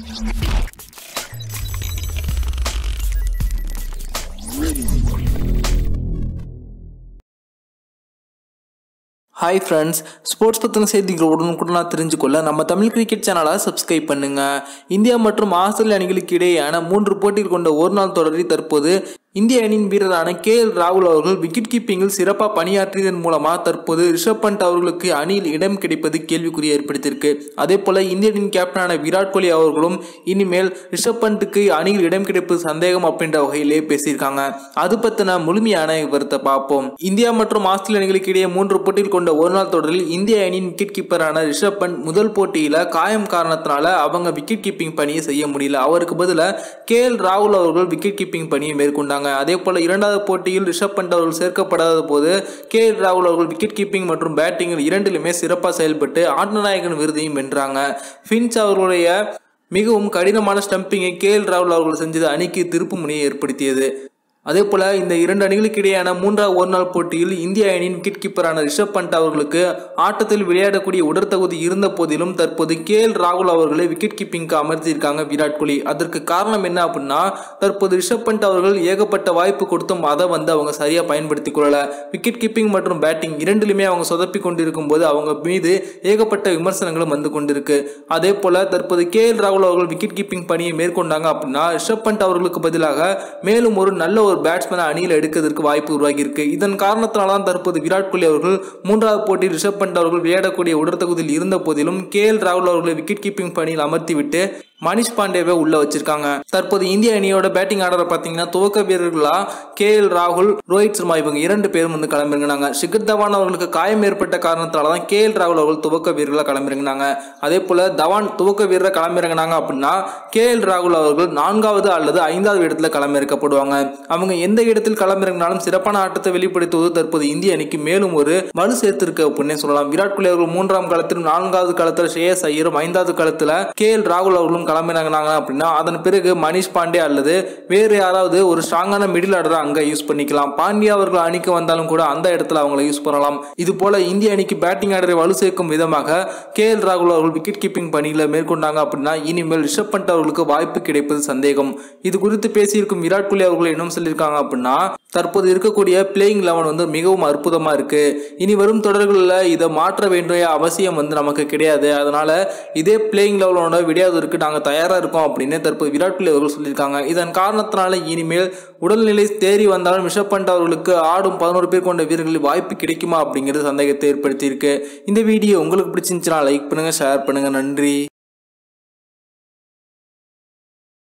hi friends sports பற்றின செய்திகள் உடனுக்குடனாக தெரிஞ்சுக்கொள்ள நம்ம தமிழ் கிரிக்கெட் சேனலை சப்ஸ்கிரைப் பண்ணுங்க இந்தியா மற்றும் ஆஸ்திரேலிய அணிகளுக்கு இடையேயான மூன்று போட்டிகள் கொண்ட ஒரு நாள் தொடரில் தற்போது இந்திய அணியின் வீரரான கே எல் ராகுல் அவர்கள் விக்கெட் கீப்பிங்கில் சிறப்பாக பணியாற்றியதன் மூலமாக தற்போது ரிஷப் பண்ட் அவர்களுக்கு அணியில் இடம் கிடைப்பது கேள்விக்குறியை ஏற்படுத்தியிருக்கு அதே போல இந்திய அணியின் கேப்டனான விராட் கோலி அவர்களும் இனிமேல் ரிஷப் பண்ட்டுக்கு அணியில் இடம் கிடைப்பது சந்தேகம் அப்படின்ற வகையிலே பேசியிருக்காங்க அது பற்றின முழுமையான விவரத்தை பார்ப்போம் இந்தியா மற்றும் ஆஸ்திரேலிய அணிகளுக்கு இடையே மூன்று போட்டியில் கொண்ட ஒரு நாள் தொடரில் இந்திய அணியின் விக்கெட் கீப்பரான ரிஷப் பண்ட் முதல் போட்டியில் காயம் காரணத்தினால அவங்க விக்கெட் கீப்பிங் பணியை செய்ய முடியல அவருக்கு பதிலாக கே எல் ராகுல் அவர்கள் விக்கெட் கீப்பிங் பணியை மேற்கொண்டாங்க அதே போல இரண்டாவது போட்டியில் ரிஷப் பண்ட் அவர்கள் சேர்க்கப்படாத போது கே எல் ராகுல் அவர்கள் விக்கெட் கீப்பிங் மற்றும் பேட்டிங்கில் இரண்டிலுமே சிறப்பாக செயல்பட்டு ஆட்டநாயகன் விருதையும் வென்றாங்க ஃபின்ச் அவர்களுடைய மிகவும் கடினமான ஸ்டம்பிங்கை கே எல் ராகுல் அவர்கள் செஞ்சது அணிக்கு திருப்பு முனையை ஏற்படுத்தியது அதே போல இந்த இரண்டு அணிகளுக்கு இடையேயான மூன்றாவது ஒரு நாள் போட்டியில் இந்திய அணியின் விக்கெட் கீப்பரான ரிஷப் பண்ட் அவர்களுக்கு ஆட்டத்தில் விளையாடக்கூடிய உடற்தகுதி இருந்த போதிலும் தற்போது கே எல் ராகுல் அவர்களை விக்கெட் கீப்பிங்க்கு அமர்த்தியிருக்காங்க விராட் கோலி அதற்கு காரணம் என்ன அப்படின்னா தற்போது ரிஷப் பண்ட் அவர்கள் ஏகப்பட்ட வாய்ப்பு கொடுத்தும் அதை வந்து அவங்க சரியாக பயன்படுத்திக் கொள்ளல விக்கெட் கீப்பிங் மற்றும் பேட்டிங் இரண்டிலுமே அவங்க சொதப்பி கொண்டிருக்கும் போது அவங்க மீது ஏகப்பட்ட விமர்சனங்களும் வந்து கொண்டிருக்கு அதே போல தற்போது கே எல் ராகுல் அவர்கள் விக்கெட் கீப்பிங் பணியை மேற்கொண்டாங்க அப்படின்னா ரிஷப் பண்ட் அவர்களுக்கு பதிலாக மேலும் ஒரு நல்ல ஒரு பேட்ஸ்மேனை அணியில் எடுக்கிறதுக்கு வாய்ப்பு உருவாகி இருக்கு இதன் காரணத்தினால தான் தற்போது விராட் கோலி அவர்கள் மூன்றாவது போட்டியில் ரிஷப் பண்ட் அவர்கள் விளையாடக்கூடிய உடற்தகுதியில் இருந்த போதிலும் கே எல் ராகுல் அவர்களை விக்கெட் கீப்பிங் பணியில் அமர்த்திவிட்டு மணிஷ் பாண்டேவை உள்ள வச்சிருக்காங்க தற்போது இந்திய அணியோட பேட்டிங் ஆர்டர் பார்த்தீங்கன்னா துவக்க வீரர்களா கே எல் ராகுல் ரோஹித் சர்மா இவங்க இரண்டு பேரும் வந்து களமிறங்கினாங்க ஷிகர் தவான் அவர்களுக்கு காயம் ஏற்பட்ட காரணத்தால தான் கே எல் ராகுல் அவர்கள் துவக்க வீரர்களாக களமிறங்கினாங்க அதே போல தவான் துவக்க வீரரை களமிறங்கினாங்க அப்படின்னா கே எல் ராகுல் அவர்கள் நான்காவது அல்லது ஐந்தாவது இடத்துல களமிறக்கப்படுவாங்க அவங்க எந்த இடத்தில் களமிறங்கினாலும் சிறப்பான ஆட்டத்தை வெளிப்படுத்துவது தற்போது இந்திய அணிக்கு மேலும் ஒரு வலு சேர்த்திருக்கு அப்படின்னே சொல்லலாம் விராட் கோலி அவர்கள் மூன்றாம் களத்திலும் நான்காவது களத்தில் ஸ்ரேயஸ் ஐயரும் ஐந்தாவது களத்தில் கே எல் ராகுல் அவர்களும் களமிறங்கினாங்க அப்படின்னா அதன் பிறகு மணிஷ் பாண்டே அல்லது வேறு யாராவது ஒரு ஸ்ட்ராங்கான மிடில் ஆர்டரை அங்கே யூஸ் பண்ணிக்கலாம் பாண்டியா அவர்கள் அணிக்கு வந்தாலும் கூட அந்த இடத்துல அவங்களை யூஸ் பண்ணலாம் இது போல இந்திய அணிக்கு பேட்டிங் ஆர்டரை வலு சேர்க்கும் விதமாக கே எல் ராகுல் அவர்கள் விக்கெட் கீப்பிங் பணியில் மேற்கொண்டாங்க அப்படின்னா இனிமேல் ரிஷப் பண்ட் அவர்களுக்கு வாய்ப்பு கிடைப்பது சந்தேகம் இது குறித்து பேசியிருக்கும் விராட் கோலி அவர்கள் என்ன சொல்லியிருக்காங்க அப்படின்னா தற்போது இருக்கக்கூடிய பிளேயிங் லெவன் வந்து மிகவும் அற்புதமாக இருக்கு இனி வரும் தொடர்களில் இதை மாற்ற வேண்டிய அவசியம் வந்து நமக்கு கிடையாது அதனால இதே பிளேயிங் லெவலோட விடையாவதற்கு நாங்கள் தயாராக இருக்கோம் அப்படின்னு தற்போது விராட் கோலி அவர்கள் சொல்லியிருக்காங்க இதன் காரணத்தினால இனிமேல் உடல்நிலை தேறி வந்தாலும் ரிஷப் பண்ட் அவர்களுக்கு ஆடும் பதினோரு பேர் கொண்ட வீரர்களில் வாய்ப்பு கிடைக்குமா அப்படிங்கிறது சந்தேகத்தை ஏற்படுத்தியிருக்கு இந்த வீடியோ உங்களுக்கு பிடிச்சிருந்துச்சுன்னா லைக் பண்ணுங்க ஷேர் பண்ணுங்க நன்றி